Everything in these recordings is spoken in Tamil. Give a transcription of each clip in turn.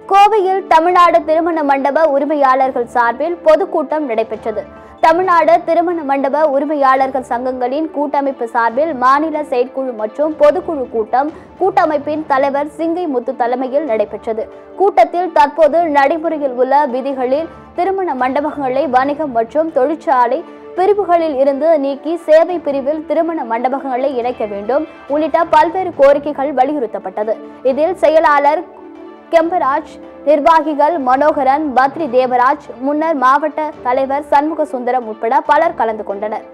கோவையில் தமிழ்நாடு திருமண மண்டப உரிமையாளர்கள் சார்பில் பொதுக்கூட்டம் நடைபெற்றது தமிழ்நாடு திருமண மண்டப உரிமையாளர்கள் சங்கங்களின் கூட்டமைப்பு சார்பில் மாநில செயற்குழு மற்றும் பொதுக்குழு கூட்டம் கூட்டமைப்பின் தலைவர் சிங்கை முத்து தலைமையில் நடைபெற்றது கூட்டத்தில் தற்போது நடைமுறையில் உள்ள விதிகளில் திருமண மண்டபங்களை வணிகம் மற்றும் தொழிற்சாலை பிரிவுகளில் இருந்து நீக்கி சேவை பிரிவில் திருமண மண்டபங்களை இணைக்க வேண்டும் உள்ளிட்ட பல்வேறு கோரிக்கைகள் வலியுறுத்தப்பட்டது இதில் செயலாளர் கெம்பராஜ் நிர்வாகிகள் மனோகரன் பத்ரி தேவராஜ் முன்னர் மாவட்ட தலைவர் சண்முக சுந்தரம் உட்பட பலர் கலந்து கொண்டனர்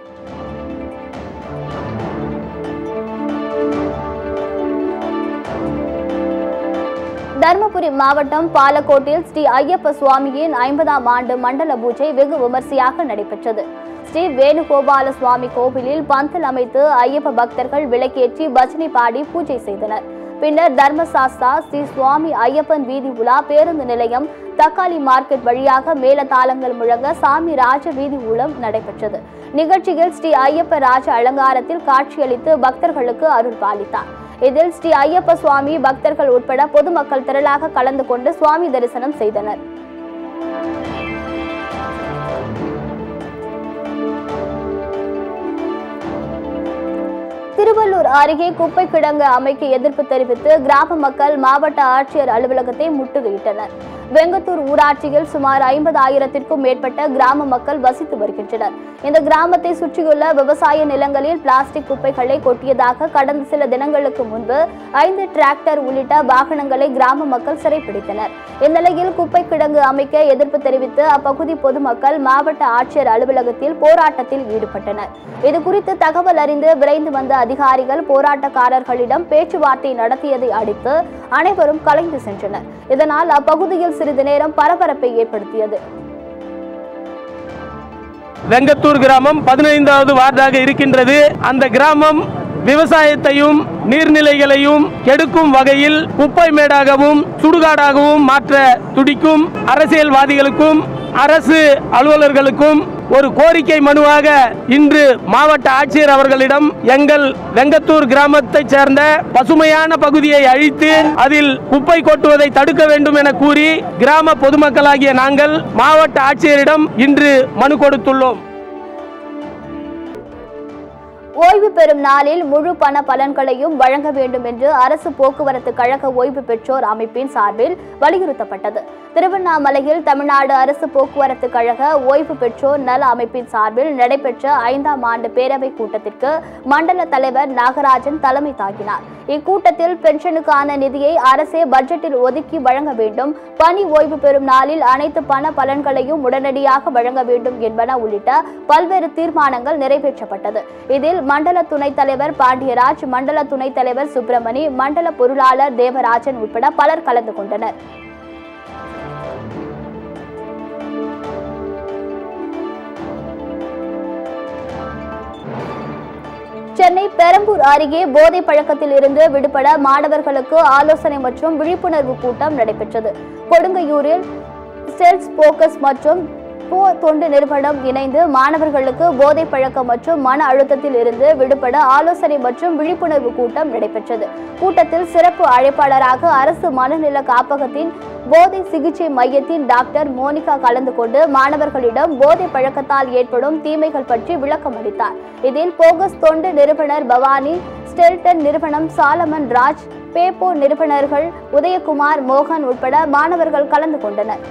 தருமபுரி மாவட்டம் பாலக்கோட்டில் ஸ்ரீ ஐயப்ப சுவாமியின் ஐம்பதாம் ஆண்டு மண்டல பூஜை வெகு விமர்சையாக நடைபெற்றது ஸ்ரீ வேணுகோபால சுவாமி கோவிலில் பந்தல் அமைத்து ஐயப்ப பக்தர்கள் விளக்கேற்றி பஜனை பாடி பூஜை செய்தனர் பின்னர் தர்மசாஸ்தா ஸ்ரீ சுவாமி ஐயப்பன் வீதி உலா பேருந்து நிலையம் தக்காளி மார்க்கெட் வழியாக மேலதாளங்கள் முழங்க சாமி ராஜ வீதி ஊலம் நடைபெற்றது நிகழ்ச்சியில் ஸ்ரீ ஐயப்ப ராஜ அலங்காரத்தில் காட்சியளித்து பக்தர்களுக்கு அருள் பாலித்தார் இதில் ஸ்ரீ ஐயப்ப சுவாமி பக்தர்கள் உட்பட பொதுமக்கள் திரளாக கலந்து கொண்டு சுவாமி தரிசனம் செய்தனர் திருவள்ளூர் அருகே குப்பை கிடங்கு அமைக்க எதிர்ப்பு தெரிவித்து கிராம மக்கள் மாவட்ட ஆட்சியர் அலுவலகத்தை முற்றுகையிட்டனர் வெங்கத்தூர் ஊராட்சியில் சுமார் ஐம்பது ஆயிரத்திற்கும் மேற்பட்ட கிராம மக்கள் வசித்து வருகின்றனர் இந்த கிராமத்தை சுற்றியுள்ள விவசாய நிலங்களில் பிளாஸ்டிக் குப்பைகளை கொட்டியதாக கடந்த சில தினங்களுக்கு முன்பு ஐந்து டிராக்டர் உள்ளிட்ட வாகனங்களை கிராம மக்கள் சிறைப்பிடித்தனர் இந்நிலையில் குப்பை கிடங்கு அமைக்க எதிர்ப்பு தெரிவித்து அப்பகுதி பொதுமக்கள் மாவட்ட ஆட்சியர் அலுவலகத்தில் போராட்டத்தில் ஈடுபட்டனர் இது குறித்து தகவல் அறிந்து விரைந்து வந்த அதிகாரிகள் போராட்டக்காரர்களிடம் பேச்சுவார்த்தை நடத்தியதை அடுத்து அனைவரும் கலைந்து சென்றனர் இதனால் அப்பகுதியில் சிறிது நேரம் பரபரப்பை ஏற்படுத்தியது வெங்கத்தூர் கிராமம் பதினைந்தாவது வார்டாக இருக்கின்றது அந்த கிராமம் விவசாயத்தையும் நீர்நிலைகளையும் கெடுக்கும் வகையில் குப்பை மேடாகவும் சுடுகாடாகவும் மாற்ற துடிக்கும் அரசியல்வாதிகளுக்கும் அரசு அலுவலர்களுக்கும் ஒரு கோரிக்கை மனுவாக இன்று மாவட்ட ஆட்சியர் அவர்களிடம் எங்கள் வெங்கத்தூர் கிராமத்தைச் சேர்ந்த பசுமையான பகுதியை அழித்து அதில் குப்பை கொட்டுவதை தடுக்க வேண்டும் என கூறி கிராம பொதுமக்களாகிய நாங்கள் மாவட்ட ஆட்சியரிடம் இன்று மனு கொடுத்துள்ளோம் ஓய்வு பெறும் நாளில் முழு பண பலன்களையும் வழங்க வேண்டும் என்று அரசு போக்குவரத்து கழக ஓய்வு பெற்றோர் அமைப்பின் சார்பில் வலியுறுத்தப்பட்டது திருவண்ணாமலையில் தமிழ்நாடு அரசு போக்குவரத்து கழக ஓய்வு பெற்றோர் நல அமைப்பின் சார்பில் நடைபெற்ற ஐந்தாம் ஆண்டு பேரவை கூட்டத்திற்கு மண்டல தலைவர் நாகராஜன் தலைமை தாங்கினார் இக்கூட்டத்தில் பென்ஷனுக்கான நிதியை அரசே பட்ஜெட்டில் ஒதுக்கி வழங்க வேண்டும் பணி ஓய்வு பெறும் நாளில் அனைத்து பண பலன்களையும் உடனடியாக வழங்க வேண்டும் என்பன உள்ளிட்ட பல்வேறு தீர்மானங்கள் நிறைவேற்றப்பட்டது இதில் மண்டல துணைத் தலைவர் பாண்டியராஜ் மண்டல துணைத் தலைவர் சுப்பிரமணி மண்டல பொருளாளர் தேவராஜன் உட்பட பலர் கலந்து கொண்டனர் சென்னை பெரம்பூர் அருகே போதை பழக்கத்தில் இருந்து விடுபட மாணவர்களுக்கு ஆலோசனை மற்றும் விழிப்புணர்வு கூட்டம் நடைபெற்றது கொடுங்கையூரில் செல்ஸ் போக்கஸ் மற்றும் போ தொண்டு நிறுவனம் இணைந்து மாணவர்களுக்கு போதை பழக்கம் மற்றும் மன அழுத்தத்தில் இருந்து விடுபட ஆலோசனை மற்றும் விழிப்புணர்வு கூட்டம் நடைபெற்றது கூட்டத்தில் சிறப்பு அழைப்பாளராக அரசு மனநல காப்பகத்தின் போதை சிகிச்சை மையத்தின் டாக்டர் மோனிகா கலந்து கொண்டு மாணவர்களிடம் போதை பழக்கத்தால் ஏற்படும் தீமைகள் பற்றி விளக்கம் அளித்தார் இதில் போகஸ் தொண்டு நிறுவனர் பவானி ஸ்டெல்டன் நிறுவனம் சாலமன் ராஜ் பேப்போ நிறுவனர்கள் உதயகுமார் மோகன் உட்பட மாணவர்கள் கலந்து கொண்டனர்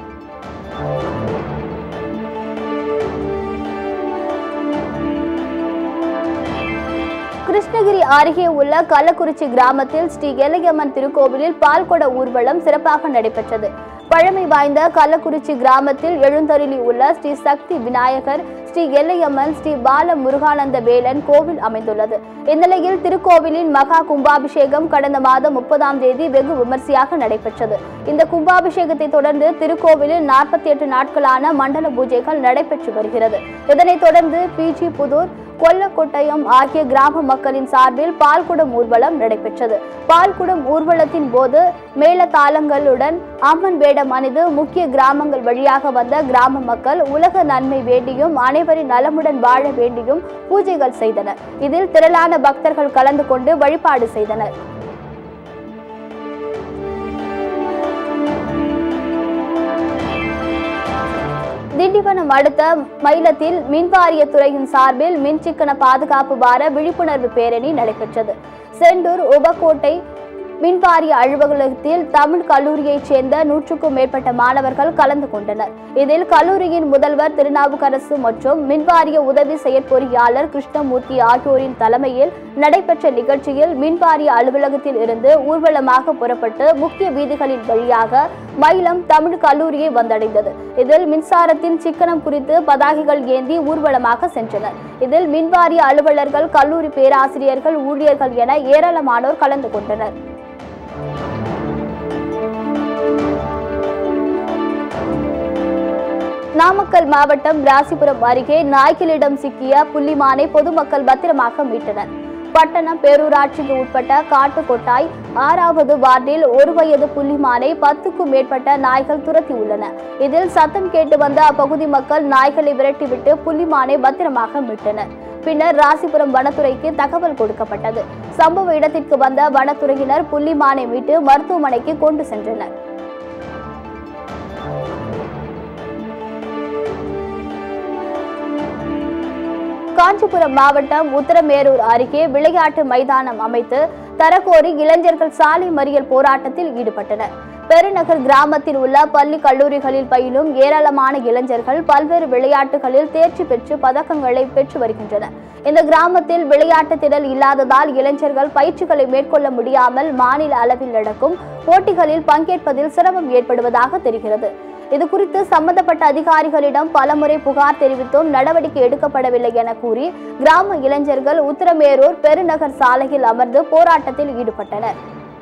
கிருஷ்ணகிரி அருகே உள்ள கள்ளக்குறிச்சி கிராமத்தில் ஸ்ரீ எல்லையம்மன் திருக்கோவிலில் பால்குட ஊர்வலம் சிறப்பாக நடைபெற்றது பழமை வாய்ந்த கள்ளக்குறிச்சி கிராமத்தில் எழுந்தருளி உள்ள ஸ்ரீ சக்தி விநாயகர் ஸ்ரீ எல்லையம்மன் ஸ்ரீ பால முருகானந்த வேலன் கோவில் அமைந்துள்ளது இந்நிலையில் திருக்கோவிலின் மகா கும்பாபிஷேகம் கடந்த மாதம் முப்பதாம் தேதி வெகு விமர்சையாக நடைபெற்றது இந்த கும்பாபிஷேகத்தை தொடர்ந்து திருக்கோவிலில் நாற்பத்தி எட்டு நாட்களான மண்டல பூஜைகள் நடைபெற்று வருகிறது இதனைத் தொடர்ந்து பிஜி புதூர் கொல்லக்கொட்டயம் ஆகிய கிராம மக்களின் சார்பில் பால்குடம் ஊர்வலம் நடைபெற்றது பால்குடம் ஊர்வலத்தின் போது மேளதாளங்களுடன் அம்மன் வேடம் அணிந்து முக்கிய கிராமங்கள் வழியாக வந்த கிராம மக்கள் உலக நன்மை வேண்டியும் அனைவரின் நலமுடன் வாழ வேண்டியும் பூஜைகள் செய்தனர் இதில் திரளான பக்தர்கள் கலந்து கொண்டு வழிபாடு செய்தனர் திண்டிவனம் அடுத்த மயிலத்தில் மின்வாரிய துறையின் சார்பில் மின் சிக்கன பாதுகாப்பு வார விழிப்புணர்வு பேரணி நடைபெற்றது செண்டூர் உபகோட்டை மின்வாரிய அலுவலகத்தில் தமிழ் கல்லூரியைச் சேர்ந்த நூற்றுக்கும் மேற்பட்ட மாணவர்கள் கலந்து கொண்டனர் இதில் கல்லூரியின் முதல்வர் திருநாவுக்கரசு மற்றும் மின்வாரிய உதவி செயற்பொறியாளர் கிருஷ்ணமூர்த்தி ஆகியோரின் தலைமையில் நடைபெற்ற நிகழ்ச்சியில் மின்வாரிய அலுவலகத்தில் இருந்து ஊர்வலமாக புறப்பட்டு முக்கிய வீதிகளின் வழியாக மயிலம் தமிழ் கல்லூரியை வந்தடைந்தது இதில் மின்சாரத்தின் சிக்கனம் குறித்து பதாகைகள் ஏந்தி ஊர்வலமாக சென்றனர் இதில் மின்வாரிய அலுவலர்கள் கல்லூரி பேராசிரியர்கள் ஊழியர்கள் என ஏராளமானோர் கலந்து கொண்டனர் நாமக்கல் மாவட்டம் ராசிபுரம் அருகே நாய்களிடம் சிக்கிய புள்ளிமானை பொதுமக்கள் பத்திரமாக மீட்டனர் பட்டணம் பேரூராட்சிக்கு உட்பட்ட காட்டுக்கொட்டாய் ஆறாவது வார்டில் ஒரு வயது புள்ளிமானை பத்துக்கும் மேற்பட்ட நாய்கள் துரத்தியுள்ளன இதில் சத்தம் கேட்டு வந்த அப்பகுதி மக்கள் நாய்களை விரட்டிவிட்டு புள்ளிமானை பத்திரமாக மீட்டனர் பின்னர் ராசிபுரம் வனத்துறைக்கு தகவல் கொடுக்கப்பட்டது சம்பவ இடத்திற்கு வந்த வனத்துறையினர் புள்ளிமானை மீட்டு மருத்துவமனைக்கு கொண்டு சென்றனர் காஞ்சிபுரம் மாவட்டம் உத்தரமேரூர் அருகே விளையாட்டு மைதானம் அமைத்து தரக்கோரி இளைஞர்கள் சாலை மறியல் போராட்டத்தில் ஈடுபட்டனர் பெருநகர் கிராமத்தில் உள்ள பள்ளி கல்லூரிகளில் பயிலும் ஏராளமான இளைஞர்கள் பல்வேறு விளையாட்டுகளில் தேர்ச்சி பெற்று பதக்கங்களை பெற்று வருகின்றனர் இந்த கிராமத்தில் விளையாட்டு திடல் இல்லாததால் இளைஞர்கள் பயிற்சிகளை மேற்கொள்ள முடியாமல் மாநில அளவில் நடக்கும் போட்டிகளில் பங்கேற்பதில் சிரமம் ஏற்படுவதாக தெரிகிறது இது குறித்து சம்பந்தப்பட்ட அதிகாரிகளிடம் பலமுறை புகார் தெரிவித்தும் நடவடிக்கை எடுக்கப்படவில்லை என கூறி கிராம இளைஞர்கள் உத்தரமேரூர் பெருநகர் சாலையில் அமர்ந்து போராட்டத்தில் ஈடுபட்டனர்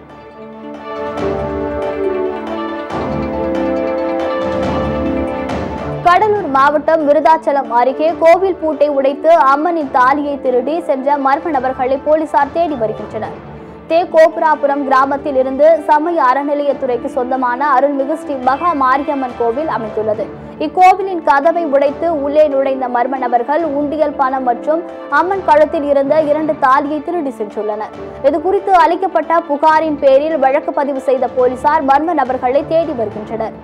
கடலூர் மாவட்டம் விருதாச்சலம் அருகே கோவில் பூட்டை உடைத்து அம்மனின் தாலியை திருடி சென்ற மர்ம நபர்களை போலீசார் தேடி வருகின்றனர் தே கோபுராபுரம் கிராமத்தில் இருந்து சமய அறநிலையத்துறைக்கு சொந்தமான அருள்மிகு ஸ்ரீ மகா மாரியம்மன் கோவில் அமைந்துள்ளது இக்கோவிலின் கதவை உடைத்து உள்ளே நுழைந்த மர்ம நபர்கள் உண்டியல் பணம் மற்றும் அம்மன் கழுத்தில் இருந்த இரண்டு தாலியை திருடி சென்றுள்ளனர் இது குறித்து அளிக்கப்பட்ட புகாரின் பேரில் வழக்கு பதிவு செய்த போலீசார் மர்ம நபர்களை தேடி வருகின்றனர்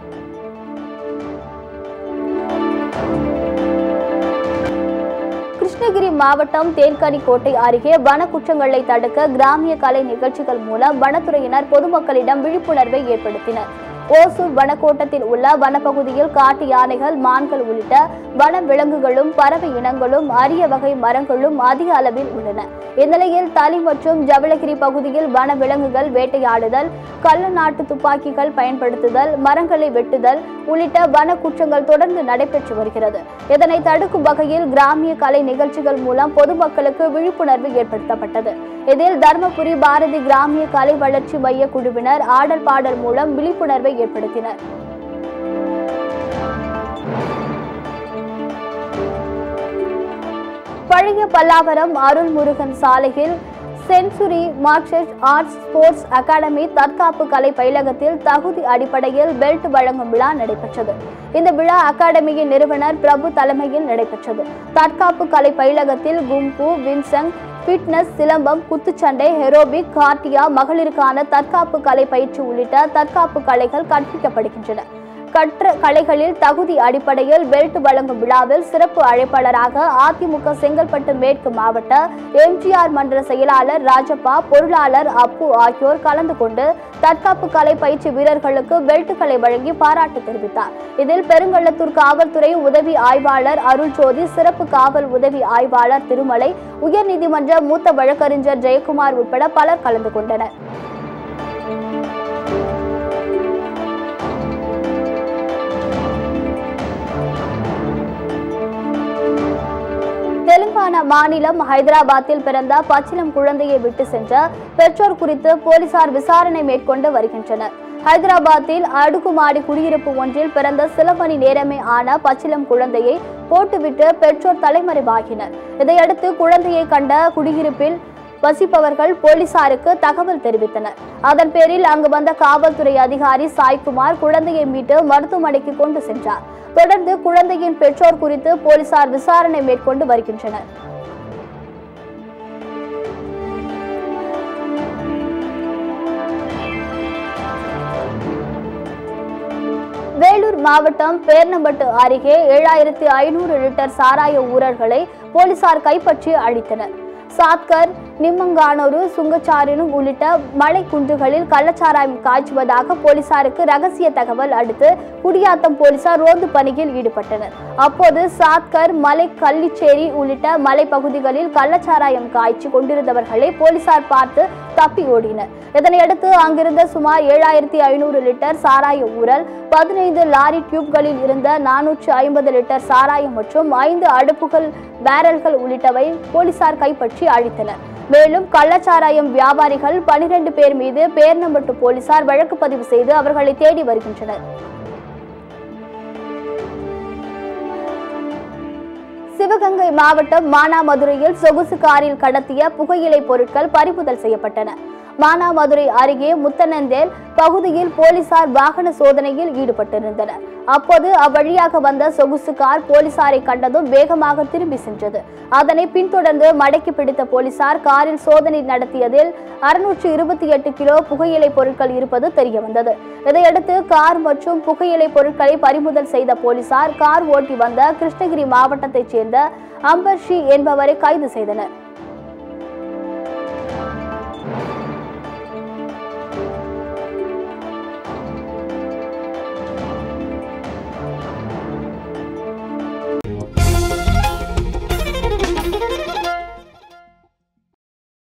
கிருஷ்ணகிரி மாவட்டம் தேன்கனிக்கோட்டை அருகே வன குற்றங்களை தடுக்க கிராமிய கலை நிகழ்ச்சிகள் மூலம் வனத்துறையினர் பொதுமக்களிடம் விழிப்புணர்வை ஏற்படுத்தினர் ஓசூர் வனக்கோட்டத்தில் உள்ள வனப்பகுதியில் காட்டு யானைகள் மான்கள் உள்ளிட்ட வன விலங்குகளும் பறவை இனங்களும் அரிய வகை மரங்களும் அதிக அளவில் உள்ளன இந்நிலையில் தளி மற்றும் ஜவளகிரி பகுதியில் வன விலங்குகள் வேட்டையாடுதல் கள்ள நாட்டு துப்பாக்கிகள் பயன்படுத்துதல் மரங்களை வெட்டுதல் உள்ளிட்ட வன குற்றங்கள் தொடர்ந்து நடைபெற்று வருகிறது இதனை தடுக்கும் வகையில் கிராமிய கலை நிகழ்ச்சிகள் மூலம் பொதுமக்களுக்கு விழிப்புணர்வு ஏற்படுத்தப்பட்டது இதில் தர்மபுரி பாரதி கிராமிய கலை வளர்ச்சி மைய குழுவினர் ஆடல் பாடல் மூலம் விழிப்புணர்வை ஏற்படுத்தினர் பழைய பல்லாவரம் அருள்முருகன் சாலையில் சென்சுரி மார்க்செட் ஆர்ட்ஸ் ஸ்போர்ட்ஸ் அகாடமி தற்காப்பு கலை பயிலகத்தில் தகுதி அடிப்படையில் பெல்ட் வழங்கும் விழா நடைபெற்றது இந்த விழா அகாடமியின் நிறுவனர் பிரபு தலைமையில் நடைபெற்றது தற்காப்பு கலை பயிலகத்தில் கும்பு வின்சங் ஃபிட்னஸ் சிலம்பம் குத்துச்சண்டை ஹெரோபிக் கார்டியா மகளிருக்கான தற்காப்பு கலை பயிற்சி உள்ளிட்ட தற்காப்பு கலைகள் கற்பிக்கப்படுகின்றன கற்ற கலைகளில் தகுதி அடிப்படையில் பெல்ட் வழங்கும் விழாவில் சிறப்பு அழைப்பாளராக அதிமுக செங்கல்பட்டு மேற்கு மாவட்ட எம்ஜிஆர் மன்ற செயலாளர் ராஜப்பா பொருளாளர் அப்பு ஆகியோர் கலந்து கொண்டு தற்காப்பு கலை பயிற்சி வீரர்களுக்கு பெல்ட்டுகளை வழங்கி பாராட்டு தெரிவித்தார் இதில் பெருங்கள்ளத்தூர் காவல்துறை உதவி ஆய்வாளர் அருள்ஜோதி சிறப்பு காவல் உதவி ஆய்வாளர் திருமலை உயர்நீதிமன்ற மூத்த வழக்கறிஞர் ஜெயக்குமார் உட்பட பலர் கலந்து கொண்டனர் தெலுங்கானா மாநிலம் ஹைதராபாத்தில் பிறந்த பச்சிலம் குழந்தையை விட்டு சென்ற பெற்றோர் குறித்து போலீசார் விசாரணை மேற்கொண்டு வருகின்றனர் ஹைதராபாத்தில் அடுக்குமாடி குடியிருப்பு ஒன்றில் பிறந்த சில மணி நேரமே ஆன பச்சிலம் குழந்தையை போட்டுவிட்டு பெற்றோர் தலைமறைவாகினர் இதையடுத்து குழந்தையை கண்ட குடியிருப்பில் வசிப்பவர்கள் போலீசாருக்கு தகவல் தெரிவித்தனர் அதன் பேரில் அங்கு வந்த காவல்துறை அதிகாரி சாய்குமார் குழந்தையை மீட்டு மருத்துவமனைக்கு கொண்டு சென்றார் தொடர்ந்து குழந்தையின் பெற்றோர் குறித்து போலீசார் விசாரணை மேற்கொண்டு வருகின்றனர் வேலூர் மாவட்டம் பேர்ணம்பட்டு அருகே ஏழாயிரத்தி ஐநூறு லிட்டர் சாராய ஊரர்களை போலீசார் கைப்பற்றி அழித்தனர் சாத்கர் நிம்மங்கானூரு சுங்கச்சாரினு உள்ளிட்ட மலை குன்றுகளில் கள்ளச்சாராயம் காய்ச்சுவதாக போலீசாருக்கு ரகசிய தகவல் அடுத்து குடியாத்தம் போலீசார் ரோந்து பணியில் ஈடுபட்டனர் அப்போது சாத்கர் மலை கள்ளிச்சேரி உள்ளிட்ட மலைப்பகுதிகளில் கள்ளச்சாராயம் காய்ச்சி கொண்டிருந்தவர்களை போலீசார் பார்த்து தப்பி ஓடினர் இதனையடுத்து அங்கிருந்த சுமார் ஏழாயிரத்தி ஐநூறு லிட்டர் சாராய ஊரல் பதினைந்து லாரி டியூப்களில் இருந்த நானூற்று ஐம்பது லிட்டர் சாராயம் மற்றும் ஐந்து அடுப்புகள் பேரல்கள் உள்ளிட்டவை போலீசார் கைப்பற்றி அழித்தனர் மேலும் கள்ளச்சாராயம் வியாபாரிகள் பனிரெண்டு பேர் மீது பேர்நம்பட்டு போலீசார் வழக்கு பதிவு செய்து அவர்களை தேடி வருகின்றனர் சிவகங்கை மாவட்டம் மானாமதுரையில் சொகுசு காரில் கடத்திய புகையிலை பொருட்கள் பறிமுதல் செய்யப்பட்டன மானாமதுரை அருகே முத்தனந்தேல் பகுதியில் போலீசார் வாகன சோதனையில் ஈடுபட்டிருந்தனர் அப்போது அவ்வழியாக வந்த சொகுசு கார் போலீசாரை கண்டதும் வேகமாக திரும்பி சென்றது அதனை பின்தொடர்ந்து மடக்கி பிடித்த போலீசார் காரில் சோதனை நடத்தியதில் அறுநூற்று இருபத்தி எட்டு கிலோ புகையிலை பொருட்கள் இருப்பது தெரியவந்தது இதையடுத்து கார் மற்றும் புகையிலை பொருட்களை பறிமுதல் செய்த போலீசார் கார் ஓட்டி வந்த கிருஷ்ணகிரி மாவட்டத்தைச் சேர்ந்த அம்பர்ஷி என்பவரை கைது செய்தனர்